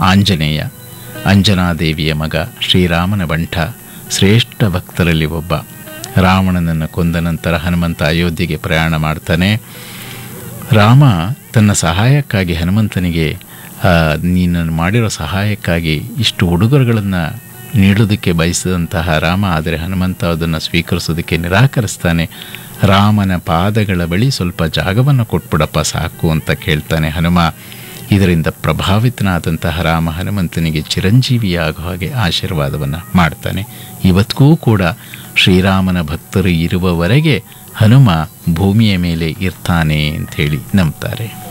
ಆಂಜನೇಯ ಅಂಜನಾದೇವಿಯ ಮಗ ಶ್ರೀರಾಮನ ಬಂಟ ಶ್ರೇಷ್ಠ ಭಕ್ತರಲ್ಲಿ ಒಬ್ಬ ರಾವಣನನ್ನು ಕೊಂದ ನಂತರ ಹನುಮಂತ ಅಯೋಧ್ಯೆಗೆ ಪ್ರಯಾಣ ಮಾಡ್ತಾನೆ ರಾಮ ತನ್ನ ಸಹಾಯಕ್ಕಾಗಿ ಹನುಮಂತನಿಗೆ ಆ, ನೀನು ಮಾಡಿರೋ ಸಹಾಯಕ್ಕಾಗಿ ಇಷ್ಟು ಉಡುಗೊರೆಗಳನ್ನು ನೀಡೋದಕ್ಕೆ ಬಯಸಿದಂತಹ ರಾಮ ಆದರೆ ಹನುಮಂತ ಅದನ್ನು ಸ್ವೀಕರಿಸೋದಕ್ಕೆ ನಿರಾಕರಿಸ್ತಾನೆ ರಾಮನ ಪಾದಗಳ ಬಳಿ ಸ್ವಲ್ಪ ಜಾಗವನ್ನು ಕೊಟ್ಬಿಡಪ್ಪ ಸಾಕು ಅಂತ ಕೇಳ್ತಾನೆ ಹನುಮ ಇದರಿಂದ ಪ್ರಭಾವಿತನಾದಂತಹ ರಾಮ ಹನುಮಂತನಿಗೆ ಚಿರಂಜೀವಿಯಾಗೋ ಹಾಗೆ ಆಶೀರ್ವಾದವನ್ನು ಮಾಡ್ತಾನೆ ಇವತ್ತಿಗೂ ಕೂಡ ಶ್ರೀರಾಮನ ಭಕ್ತರು ಇರುವವರೆಗೆ ಹನುಮ ಭೂಮಿಯ ಮೇಲೆ ಇರ್ತಾನೆ ಅಂಥೇಳಿ ನಂಬ್ತಾರೆ